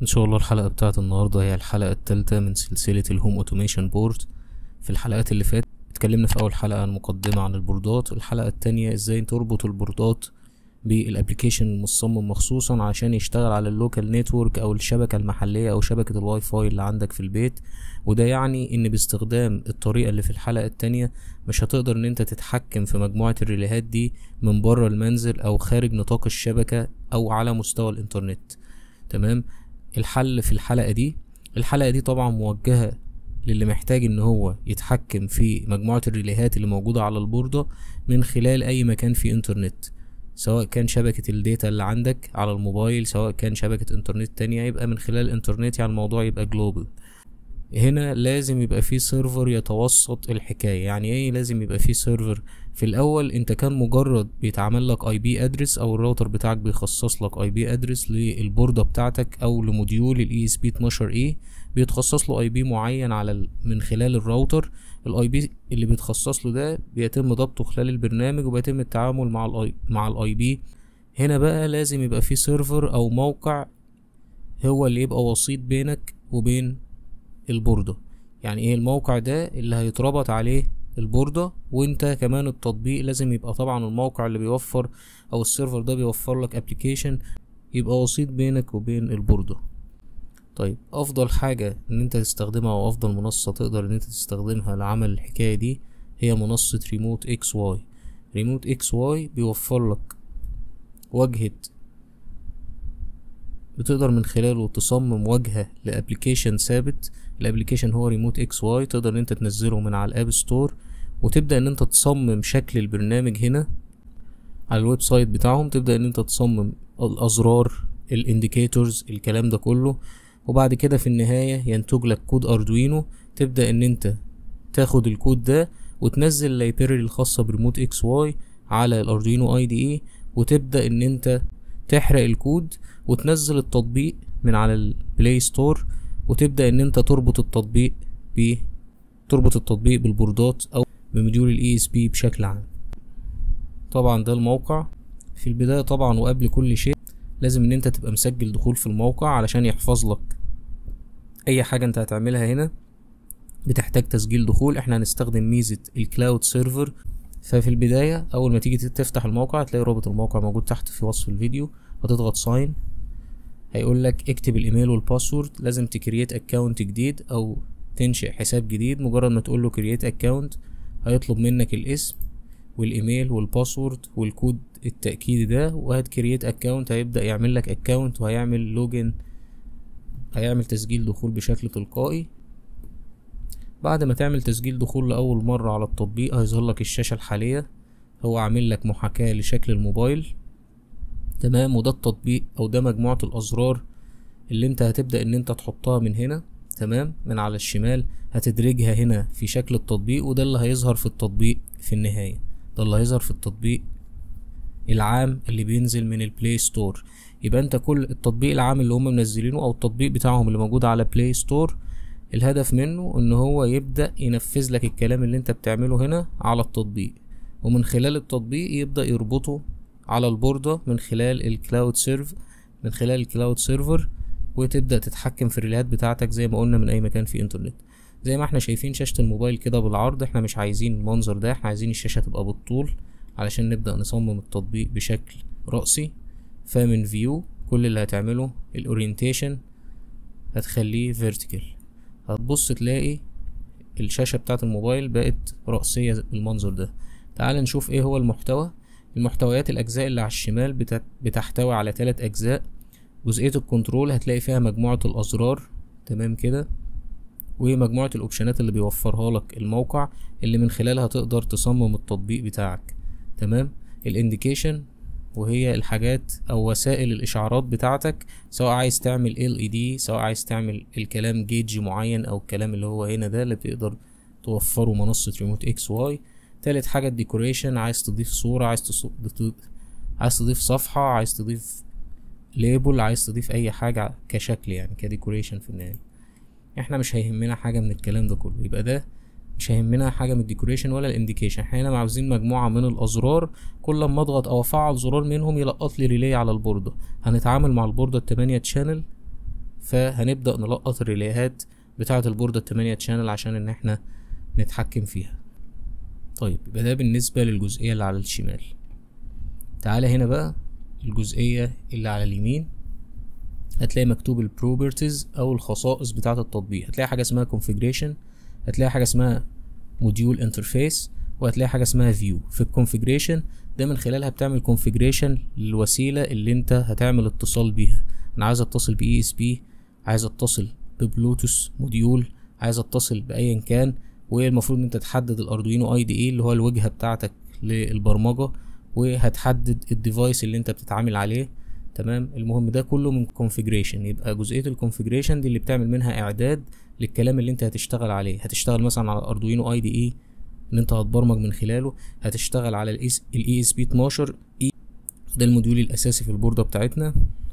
ان شاء الله الحلقة بتاعت النهاردة هي الحلقة التالتة من سلسلة الهوم اوتوميشن بورد في الحلقات اللي فاتت اتكلمنا في اول حلقة عن مقدمة عن البوردات الحلقة التانية ازاي تربط البوردات بالابليكيشن المصمم مخصوصا عشان يشتغل على اللوكال نتورك او الشبكة المحلية او شبكة الواي فاي اللي عندك في البيت وده يعني ان باستخدام الطريقة اللي في الحلقة التانية مش هتقدر ان انت تتحكم في مجموعة الريليهات دي من بره المنزل او خارج نطاق الشبكة او على مستوى الانترنت تمام الحل في الحلقة دي الحلقة دي طبعا موجهة للي محتاج ان هو يتحكم في مجموعة الريليهات اللي موجودة على البوردة من خلال اي مكان في انترنت سواء كان شبكة الداتا اللي عندك على الموبايل سواء كان شبكة انترنت تانية يبقى من خلال الانترنت يعني الموضوع يبقى جلوبال هنا لازم يبقى في سيرفر يتوسط الحكاية يعني ايه لازم يبقى في سيرفر في الاول انت كان مجرد بيتعمل لك اي بي ادرس او الراوتر بتاعك بيخصص لك اي بي ادرس للبوردة بتاعتك او لموديول الاي اس بي 12 اي بيتخصص له اي بي معين على ال... من خلال الراوتر الاي بي اللي بيتخصص له ده بيتم ضبطه خلال البرنامج وبيتم التعامل مع الاي مع الاي بي هنا بقى لازم يبقى في سيرفر او موقع هو اللي يبقى وسيط بينك وبين البوردة يعني ايه الموقع ده اللي هيتربط عليه البوردة وانت كمان التطبيق لازم يبقى طبعا الموقع اللي بيوفر او السيرفر ده بيوفر لك ابلكيشن يبقى وسيط بينك وبين البوردة طيب افضل حاجة ان انت تستخدمها او افضل منصة تقدر ان انت تستخدمها لعمل الحكاية دي هي منصة ريموت اكس واي ريموت اكس واي بيوفر لك واجهة بتقدر من خلاله تصمم واجهة لابليكيشن ثابت الابليكيشن هو ريموت اكس واي تقدر ان انت تنزله من على الاب ستور وتبدا ان انت تصمم شكل البرنامج هنا على الويب سايت بتاعهم تبدا ان انت تصمم الازرار الانديكيتورز الكلام ده كله وبعد كده في النهاية ينتج لك كود اردوينو تبدا ان انت تاخد الكود ده وتنزل اللايبراري الخاصة بريموت اكس واي على الاردوينو اي دي اي وتبدا ان انت تحرق الكود وتنزل التطبيق من على البلاي ستور وتبدا ان انت تربط التطبيق ب تربط التطبيق بالبوردات او بمديول الاي اس بي بشكل عام طبعا ده الموقع في البدايه طبعا وقبل كل شيء لازم ان انت تبقى مسجل دخول في الموقع علشان يحفظ لك اي حاجه انت هتعملها هنا بتحتاج تسجيل دخول احنا هنستخدم ميزه الكلاود سيرفر ففي البدايه اول ما تيجي تفتح الموقع هتلاقي رابط الموقع موجود تحت في وصف الفيديو هتضغط ساين هيقول لك اكتب الايميل والباسورد لازم تكريت اكونت جديد او تنشئ حساب جديد مجرد ما تقول له كريت اكونت هيطلب منك الاسم والايميل والباسورد والكود التأكيدي ده وهتكريت اكونت هيبدأ يعمل لك اكونت وهيعمل لوجن هيعمل تسجيل دخول بشكل تلقائي بعد ما تعمل تسجيل دخول لأول مرة على التطبيق هيظهر لك الشاشة الحالية هو عامل لك محاكاة لشكل الموبايل تمام وده التطبيق او ده مجموعة الازرار اللي انت هتبدأ ان انت تحطها من هنا تمام من على الشمال هتدرجها هنا في شكل التطبيق وده اللي هيظهر في التطبيق في النهاية ده اللي هيظهر في التطبيق العام اللي بينزل من البلاي ستور يبقى انت كل التطبيق العام اللي هم منزلينه او التطبيق بتاعهم اللي موجود على بلاي ستور الهدف منه ان هو يبدأ ينفذ لك الكلام اللي انت بتعمله هنا على التطبيق ومن خلال التطبيق يبدأ يربطه على البوردة من خلال الكلاود سيرف من خلال الكلاود سيرفر وتبدأ تتحكم في الريليات بتاعتك زي ما قلنا من أي مكان في إنترنت زي ما احنا شايفين شاشة الموبايل كده بالعرض احنا مش عايزين المنظر ده احنا عايزين الشاشة تبقى بالطول علشان نبدأ نصمم التطبيق بشكل رأسي فمن فيو كل اللي هتعمله الاورينتيشن هتخليه فيرتيكال هتبص تلاقي الشاشة بتاعت الموبايل بقت رأسية بالمنظر ده تعال نشوف ايه هو المحتوى المحتويات الأجزاء اللي على الشمال بتحتوي على ثلاث أجزاء جزئية الكنترول هتلاقي فيها مجموعة الأزرار تمام كده ومجموعة الأوبشنات اللي بيوفرها لك الموقع اللي من خلالها تقدر تصمم التطبيق بتاعك تمام الانديكيشن وهي الحاجات أو وسائل الإشعارات بتاعتك سواء عايز تعمل LED سواء عايز تعمل الكلام جيج معين أو الكلام اللي هو هنا ده اللي بتقدر توفره منصة ريموت اكس واي تالت حاجة الديكوريشن عايز تضيف صورة عايز تص... عايز تضيف صفحة عايز تضيف ليبل عايز تضيف أي حاجة كشكل يعني كديكوريشن في النهاية احنا مش هيهمنا حاجة من الكلام ده كله يبقى ده مش هيهمنا حاجة من الديكوريشن ولا الانديكيشن احنا هنا عاوزين مجموعة من الأزرار كل ما اضغط أو أفعل زرار منهم يلقط لي ريلي على البوردة هنتعامل مع البوردة التمانية تشانل فهنبدأ نلقط الريليهات بتاعة البوردة التمانية تشانل عشان ان احنا نتحكم فيها طيب يبقى ده بالنسبة للجزئية اللي على الشمال تعالى هنا بقى الجزئية اللي على اليمين هتلاقي مكتوب البروبرتيز او الخصائص بتاعة التطبيق هتلاقي حاجة اسمها configuration هتلاقي حاجة اسمها موديول انترفيس وهتلاقي حاجة اسمها فيو في الكونفيجريشن ده من خلالها بتعمل كونفيجريشن للوسيلة اللي انت هتعمل اتصال بيها انا عايز اتصل باي اس بي عايز اتصل ببلوتوث موديول عايز اتصل بايا كان والمفروض ان انت تحدد الاردوينو اي دي اي اللي هو الواجهة بتاعتك للبرمجة وهتحدد الديفايس اللي انت بتتعامل عليه تمام المهم ده كله من كونفيجريشن يبقى جزئيه الكونفيجريشن دي اللي بتعمل منها اعداد للكلام اللي انت هتشتغل عليه هتشتغل مثلا على اردوينو اي دي اي اللي انت هتبرمج من خلاله هتشتغل على الاي اس بي 12 اي ده الموديول الاساسي في البوردة بتاعتنا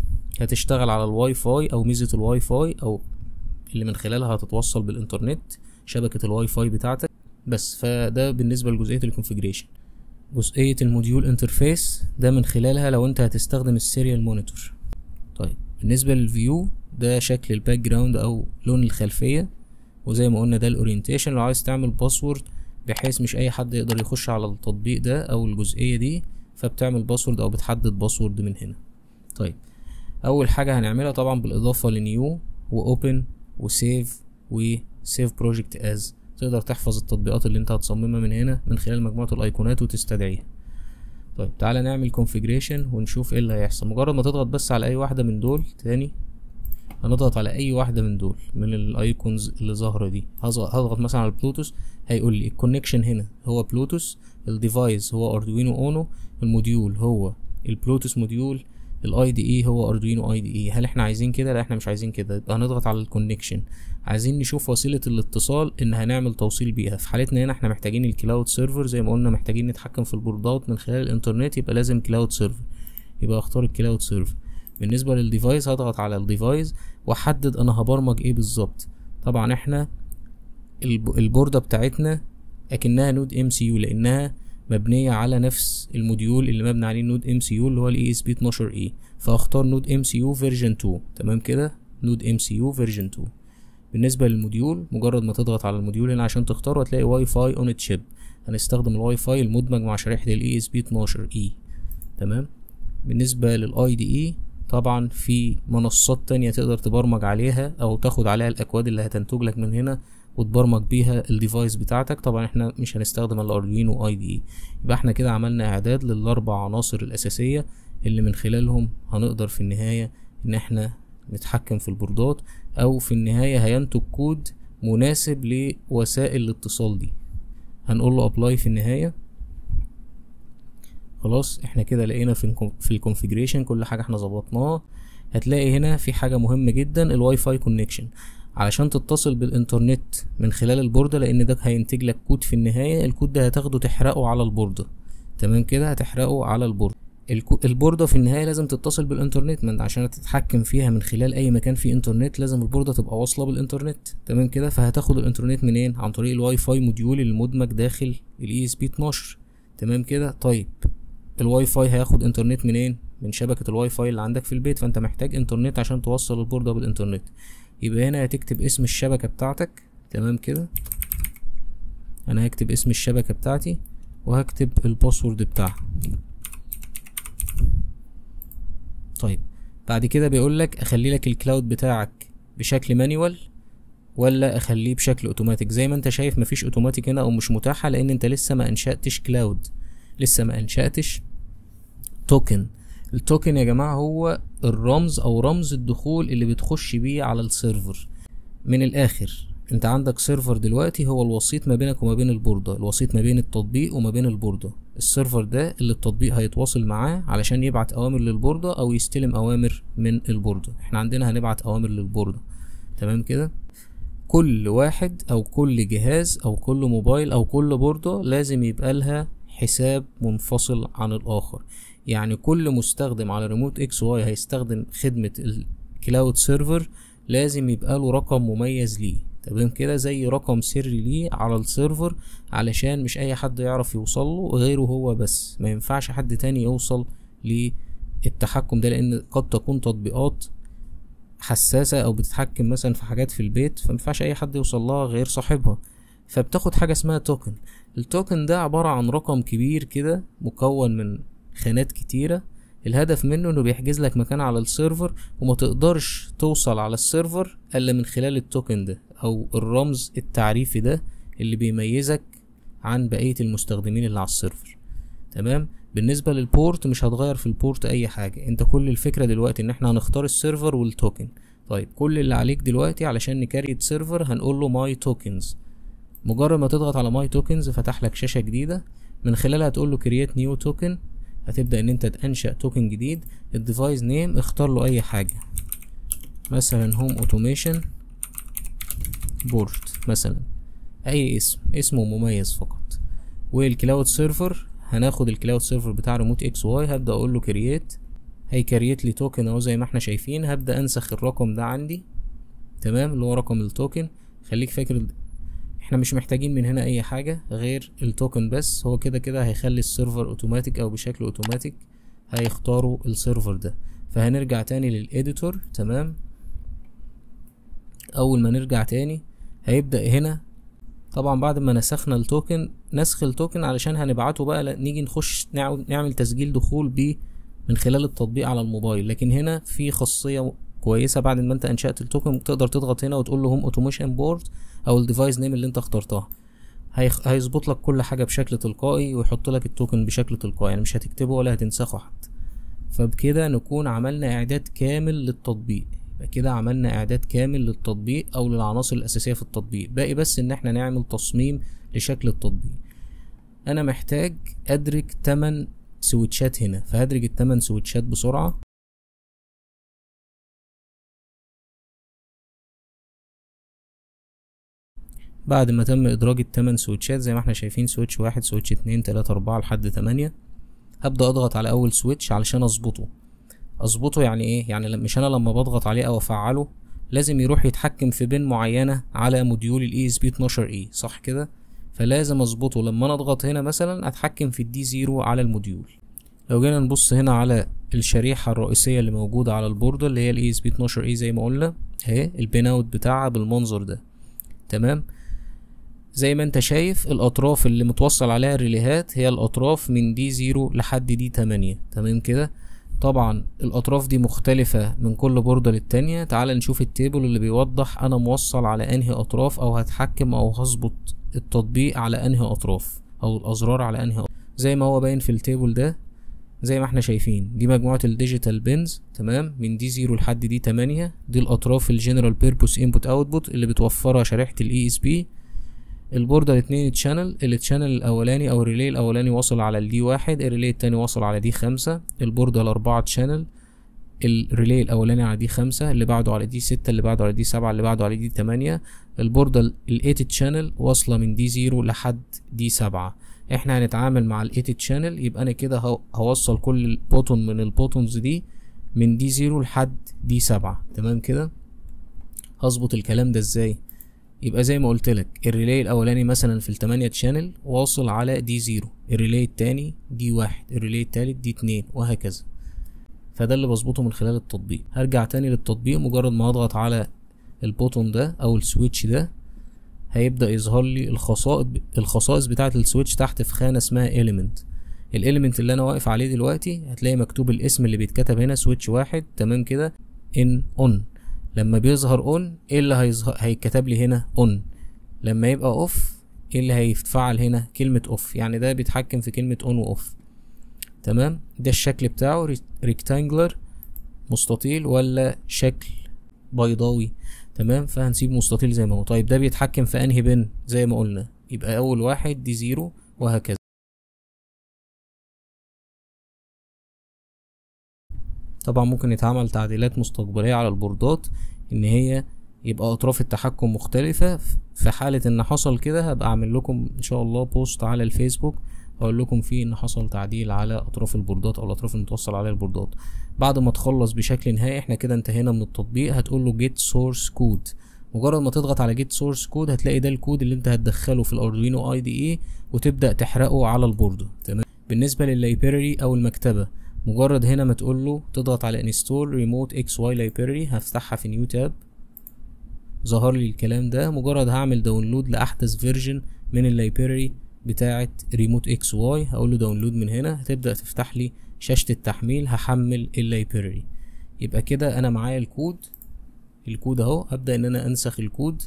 هتشتغل على الواي فاي او ميزة الواي فاي او اللي من خلالها هتتوصل بالانترنت شبكة الواي فاي بتاعتك بس فده بالنسبة لجزئية الكونفيجريشن جزئية الموديول انترفيس ده من خلالها لو انت هتستخدم السيريال مونيتور طيب بالنسبة للفيو ده شكل الباك جراوند او لون الخلفية وزي ما قلنا ده الاورينتيشن لو عايز تعمل باسورد بحيث مش اي حد يقدر يخش على التطبيق ده او الجزئية دي فبتعمل باسورد او بتحدد باسورد من هنا طيب اول حاجة هنعملها طبعا بالاضافة لنيو واوبن وسيف وسيف بروجكت از تقدر تحفظ التطبيقات اللي انت هتصممها من هنا من خلال مجموعة الايقونات وتستدعيها طيب تعالى نعمل configuration ونشوف ايه اللي هيحصل مجرد ما تضغط بس على اي واحدة من دول تاني هنضغط على اي واحدة من دول من الايكونز اللي ظاهرة دي هضغط مثلا على البلوتوث هيقول لي الكونكشن هنا هو بلوتوث الديفايس هو اردوينو اونو الموديول هو البلوتوث موديول الاي دي اي هو اردوينو اي دي اي هل احنا عايزين كده لا احنا مش عايزين كده يبقى هنضغط على الكونكشن عايزين نشوف وسيله الاتصال ان هنعمل توصيل بيها في حالتنا هنا احنا محتاجين الكلاود سيرفر زي ما قلنا محتاجين نتحكم في البوردات من خلال الانترنت يبقى لازم كلاود سيرفر يبقى اختار الكلاود سيرفر بالنسبه للديفايس هضغط على الديفايس واحدد انا هبرمج ايه بالظبط طبعا احنا البوردة بتاعتنا اكنها نود ام سي يو لانها مبنية على نفس الموديول اللي مبني عليه نود ام سي يو اللي هو الاي اس بي 12 اي فاختار نود ام سي يو فيرجن 2 تمام كده نود ام سي يو فيرجن 2 بالنسبة للموديول مجرد ما تضغط على الموديول هنا عشان تختاره هتلاقي واي فاي اون تشيب هنستخدم الواي فاي المدمج مع شريحة الاي اس بي 12 اي تمام بالنسبة للاي دي اي طبعا في منصات تانية تقدر تبرمج عليها او تاخد عليها الاكواد اللي هتنتج لك من هنا وتبرمج بيها الديفايس بتاعتك طبعا احنا مش هنستخدم الاردوينو اي دي يبقى احنا كده عملنا اعداد للاربع عناصر الاساسية اللي من خلالهم هنقدر في النهاية ان احنا نتحكم في البوردات او في النهاية هينتج كود مناسب لوسائل الاتصال دي هنقول له ابلاي في النهاية خلاص احنا كده لقينا في في الكونفيجريشن كل حاجة احنا ظبطناها هتلاقي هنا في حاجة مهمة جدا الواي فاي كونكشن علشان تتصل بالانترنت من خلال البوردة لان ده هينتج لك كود في النهاية الكود ده هتاخده تحرقه على البوردة تمام كده هتحرقه على البوردة البوردة في النهاية لازم تتصل بالانترنت من عشان تتحكم فيها من خلال اي مكان فيه انترنت لازم البوردة تبقى واصلة بالانترنت تمام كده فهتاخد الانترنت منين عن طريق الواي فاي موديول المدمج داخل الاي اس بي 12 تمام كده طيب الواي فاي هياخد انترنت منين من شبكة الواي فاي اللي عندك في البيت فانت محتاج انترنت عشان توصل البوردة بالانترنت يبقى هنا هتكتب اسم الشبكة بتاعتك تمام كده انا هكتب اسم الشبكة بتاعتي وهكتب الباسورد بتاعها طيب بعد كده بيقول لك اخلي لك الكلاود بتاعك بشكل مانيوال ولا اخليه بشكل اوتوماتيك زي ما انت شايف مفيش اوتوماتيك هنا او مش متاحة لان انت لسه ما انشأتش كلاود لسه ما انشأتش توكن التوكن يا جماعة هو الرمز او رمز الدخول اللي بتخش بيه على السيرفر من الاخر انت عندك سيرفر دلوقتي هو الوسيط ما بينك وما بين البوردة الوسيط ما بين التطبيق وما بين البوردة السيرفر ده اللي التطبيق هيتواصل معاه علشان يبعت اوامر للبوردة او يستلم اوامر من البوردة احنا عندنا هنبعت اوامر للبوردة تمام كده كل واحد او كل جهاز او كل موبايل او كل بوردة لازم يبقى لها حساب منفصل عن الاخر يعني كل مستخدم على ريموت اكس واي هيستخدم خدمة الكلاود سيرفر لازم يبقى له رقم مميز ليه تمام كده زي رقم سري ليه على السيرفر علشان مش اي حد يعرف يوصله غيره هو بس ما ينفعش حد تاني يوصل للتحكم ده لان قد تكون تطبيقات حساسة او بتتحكم مثلا في حاجات في البيت فمينفعش اي حد يوصل لها غير صاحبها فبتاخد حاجة اسمها توكن التوكن ده عبارة عن رقم كبير كده مكون من خانات كتيرة الهدف منه انه بيحجز لك مكان على السيرفر وما تقدرش توصل على السيرفر الا من خلال التوكن ده او الرمز التعريفي ده اللي بيميزك عن بقية المستخدمين اللي على السيرفر تمام بالنسبة للبورت مش هتغير في البورت اي حاجة انت كل الفكرة دلوقتي ان احنا هنختار السيرفر والتوكن طيب كل اللي عليك دلوقتي علشان نكريت سيرفر هنقول له ماي توكنز مجرد ما تضغط على ماي توكنز فتح لك شاشة جديدة من خلالها هتقول له كرييت نيو توكن هتبدأ ان انت تنشأ توكن جديد الديفايس نيم اختار له اي حاجة مثلا هوم اوتوميشن بورت مثلا اي اسم اسمه مميز فقط والكلاود سيرفر هناخد الكلاود سيرفر بتاع ريموت اكس واي هبدا اقول له كرييت هيكريت لي توكن اهو زي ما احنا شايفين هبدا انسخ الرقم ده عندي تمام اللي هو رقم التوكن خليك فاكر احنا مش محتاجين من هنا اي حاجه غير التوكن بس هو كده كده هيخلي السيرفر اوتوماتيك او بشكل اوتوماتيك هيختاروا السيرفر ده فهنرجع تاني للإديتور تمام أول ما نرجع تاني هيبدأ هنا طبعا بعد ما نسخنا التوكن نسخ التوكن علشان هنبعته بقى ل- نيجي نخش نع- نعمل تسجيل دخول بيه من خلال التطبيق على الموبايل لكن هنا في خاصية كويسة بعد ما انت انشأت التوكن تقدر تضغط هنا وتقول له هوم اوتوميشن بورد او الديفايس نيم اللي انت اخترتها هيخ... هيظبط لك كل حاجة بشكل تلقائي ويحط لك التوكن بشكل تلقائي يعني مش هتكتبه ولا هتنسخه حتى فبكده نكون عملنا اعداد كامل للتطبيق يبقى كده عملنا اعداد كامل للتطبيق او للعناصر الاساسيه في التطبيق باقي بس ان احنا نعمل تصميم لشكل التطبيق انا محتاج ادرج 8 سويتشات هنا فهدرج التمن سويتشات بسرعه بعد ما تم ادراج التمن سويتشات زي ما احنا شايفين سويتش واحد سويتش اتنين تلاتة اربعة لحد تمانية هبدأ اضغط على اول سويتش علشان اظبطه اظبطه يعني ايه يعني لم- مش انا لما بضغط عليه او افعله لازم يروح يتحكم في بين معينة على موديول الاي اس بي 12 اي صح كده فلازم اظبطه لما انا اضغط هنا مثلا اتحكم في الدي زيرو على الموديول لو جينا نبص هنا على الشريحة الرئيسية اللي موجودة على البوردة اللي هي الاي اس بي 12 اي زي ما قلنا اهي البين اوت بتاعها بالمنظر ده تمام زي ما انت شايف الاطراف اللي متوصل عليها الريليهات هي الاطراف من دي زيرو لحد دي تمانية تمام كده طبعا الاطراف دي مختلفة من كل بوردة للتانية تعال نشوف التيبل اللي بيوضح انا موصل على انهي اطراف او هتحكم او هظبط التطبيق على انهي اطراف او الازرار على انهي أطراف. زي ما هو باين في التيبل ده زي ما احنا شايفين دي مجموعة الديجيتال بنز تمام من دي زيرو لحد دي تمانية دي الاطراف الجنرال بيربوس انبوت اوتبوت اللي بتوفرها شريحة الاي اس بي البوردة الاتنين تشانل التشانل الاولاني او الريلي الاولاني واصل على الدي واحد الريلي التاني واصل على دي خمسة البوردة الاربعة تشانل الريلي الاولاني على دي خمسة اللي بعده على دي ستة اللي بعده على دي سبعة اللي بعده على دي تمانية البوردة الايت تشانل واصلة من دي زيرو لحد دي سبعة احنا هنتعامل مع الايت تشانل يبقى انا كده هو- هوصل كل بوتون من البوتونز دي من دي زيرو لحد دي سبعة تمام كده هظبط الكلام ده ازاي يبقى زي ما قلت لك الريلي الاولاني مثلا في التمانية تشانل واصل على دي زيرو الريلي التاني دي واحد الريلي التالت دي اتنين وهكذا فده اللي بظبطه من خلال التطبيق هرجع تاني للتطبيق مجرد ما اضغط على البوتون ده او السويتش ده هيبدأ يظهر لي الخصائص الخصائص بتاعة السويتش تحت في خانة اسمها element الاليمنت اللي انا واقف عليه دلوقتي هتلاقي مكتوب الاسم اللي بيتكتب هنا سويتش واحد تمام كده ان اون لما بيظهر اون ايه اللي هيظهر هيتكتب لي هنا اون لما يبقى اوف ايه اللي هيتفعل هنا كلمة اوف يعني ده بيتحكم في كلمة اون واوف تمام ده الشكل بتاعه ريكتانجلر مستطيل ولا شكل بيضاوي تمام فهنسيب مستطيل زي ما هو طيب ده بيتحكم في انهي بن زي ما قلنا يبقى اول واحد دي زيرو وهكذا طبعا ممكن يتعمل تعديلات مستقبلية على البوردات ان هي يبقى اطراف التحكم مختلفة في حالة ان حصل كده هبقى اعمل لكم ان شاء الله بوست على الفيسبوك اقول لكم فيه ان حصل تعديل على اطراف البوردات او الاطراف المتوصل عليها البوردات بعد ما تخلص بشكل نهائي احنا كده انتهينا من التطبيق هتقول له جيت سورس كود مجرد ما تضغط على جيت سورس كود هتلاقي ده الكود اللي انت هتدخله في الاردوينو اي دي اي وتبدا تحرقه على البوردة تمام بالنسبه لللايبراري او المكتبه مجرد هنا ما تقول له تضغط على انستول ريموت اكس واي لايبراري هفتحها في نيو تاب ظهر لي الكلام ده مجرد هعمل داونلود لاحدث فيرجن من اللايبراري بتاعه ريموت اكس واي هقول له داونلود من هنا هتبدا تفتح لي شاشه التحميل هحمل اللايبراري يبقى كده انا معايا الكود الكود اهو هبدا ان انا انسخ الكود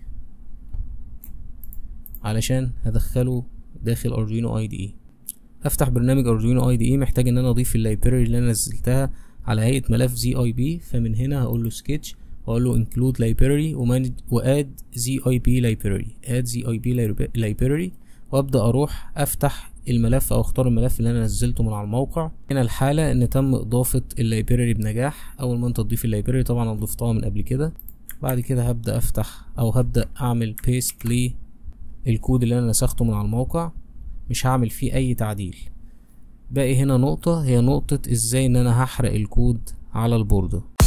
علشان هدخله داخل اردوينو اي دي اي هفتح برنامج اردوينو اي دي اي محتاج ان انا اضيف اللايبراري اللي انا نزلتها على هيئه ملف زي اي بي فمن هنا هقول له سكتش واقول له include library ومانج واد زي اي بي library اد زي اي بي library وابدا اروح افتح الملف او اختار الملف اللي انا نزلته من على الموقع هنا الحالة ان تم اضافة اللايبراري بنجاح اول ما انت تضيف اللايبراري طبعا انا ضفتها من قبل كده بعد كده هبدأ افتح او هبدأ اعمل بيست للكود اللي انا نسخته من على الموقع مش هعمل فيه اي تعديل باقي هنا نقطة هي نقطة ازاي ان انا هحرق الكود على البوردة